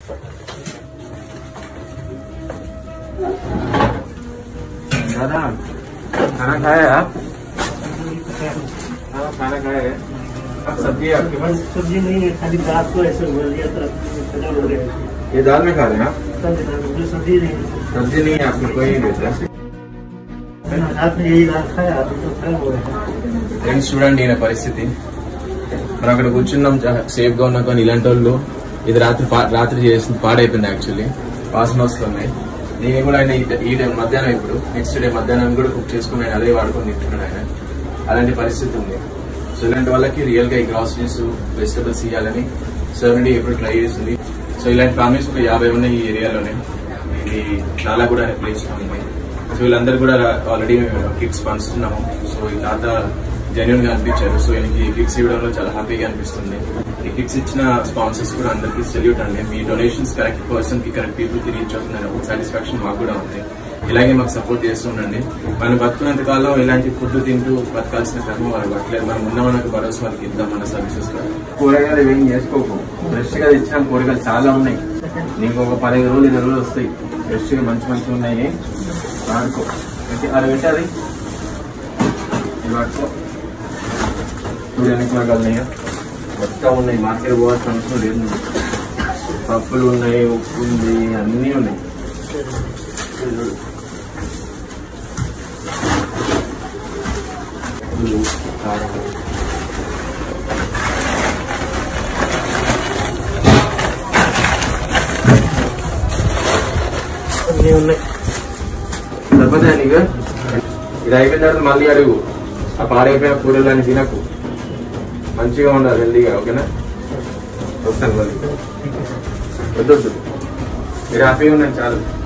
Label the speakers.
Speaker 1: दादा खाना खाया आप हाँ खाना खाए अब सब्जी है आपके पास
Speaker 2: सब्जी नहीं है खाली रात को ऐसे बोल दिया था खत्म हो गया
Speaker 1: ये दाल में खा रहे हैं आप
Speaker 2: मुझे सब्जी नहीं है
Speaker 1: सब्जी नहीं है आपको कोई नहीं देता
Speaker 2: मैंने रात में यही दाल खाया अभी तो खत्म हो गया
Speaker 3: ఫ్రెండ్స్ చూడండి ఈయన పరిస్థితి మనం అక్కడ కూర్చున్నాం సేఫ్ గా ఉన్నాం కానీ ఇలాంటి వాళ్ళు ఇది రాత్రి పా- రాత్రి చేసింది పాడైపోయింది యాక్చువల్లీ వాసన వస్తున్నాయి నేను కూడా ఆయన ఈ- ఈ టైం మధ్యాహ్నం ఇప్పుడు నెక్స్ట్ డే మధ్యాహ్నం కూడా కుక్ చేసుకుని ఆయన అదే వాడుకొని తింటున్నాడు ఆయన అలాంటి పరిస్థితి ఉంది సో ఇలాంటి వాళ్ళకి రియల్ గా ఈ గ్రాసరీస్ వెజిటబుల్స్ ఇవ్వాలని సర్వెంటీ ఎప్పుడు ట్రై చేసింది సో ఇలాంటి ఫ్యామిలీస్ ఒక యాభై ఉన్నాయి ఈ ఏరియాలోనే ఇది చాలా కూడా ప్లేస్ లో ఉంది సో వీళ్ళందరూ కూడా ఆల్రెడీ మేము కిట్స్ పంచుతున్నాము సో ఈ తాత జెన్యున్ గా అనిపించారు సో ఈయనకి కిట్స్ ఇవ్వడంలో చాలా హ్యాపీగా అనిపిస్తుంది ఈ కిట్స్ ఇచ్చిన స్పాన్సర్స్ కూడా అందరికీ సెల్యూట్ అండి మీ డొనేషన్స్ కరెక్ట్ పర్సన్ కి కరెక్ట్ పీపుల్ కి రీచ్ అవుతుందని ఒక సాటిస్ఫాక్షన్ మాకు కూడా ఉంది ఇలాగే మాకు సపోర్ట్ చేస్తుండండి మనం బతుకున్నంత కాలం ఇలాంటి ఫుడ్ తింటూ బతకాల్సిన క్రమం వాళ్ళు పట్టలేదు మనం ఉన్న మనకు భరోసా వాళ్ళకి ఇద్దాం మన సర్వీసెస్ కూడా
Speaker 1: కూరగాయలు ఏం చేసుకోకు ఫ్రెష్ గా తెచ్చిన కూరగాయలు చాలా ఉన్నాయి నీకు ఒక పదిహేను రోజులు ఇరవై రోజులు వస్తాయి ఫ్రెష్ గా మంచి మంచి ఉన్నాయి వాడుకో అయితే అది పెట్టాలి ఇది వాడుకో చూడు ఎన్ని కూరగాయలు ఉన్నాయో మొత్తం ఉన్నాయి మార్కెట్ పోవాల్సిన అవసరం లేదు నువ్వు. పప్పులు ఉన్నాయి ఉప్పు ఉంది అన్నీ ఉన్నాయి ఇది చూడు. ఉప్పు, కారం
Speaker 2: सब्जी ఉన్నాయి
Speaker 1: సరిపోతాయా నీకు ఇది అయిపోయిన తర్వాత మళ్ళీ అడుగు ఆ పాడైపోయిన కూరలు అని తినకు మంచిగా ఉండాలి హెల్దీగా ఓకేనా వస్తాను మళ్ళీ వద్దు వద్దు మీరు హ్యాపీగా ఉన్నాను చాలు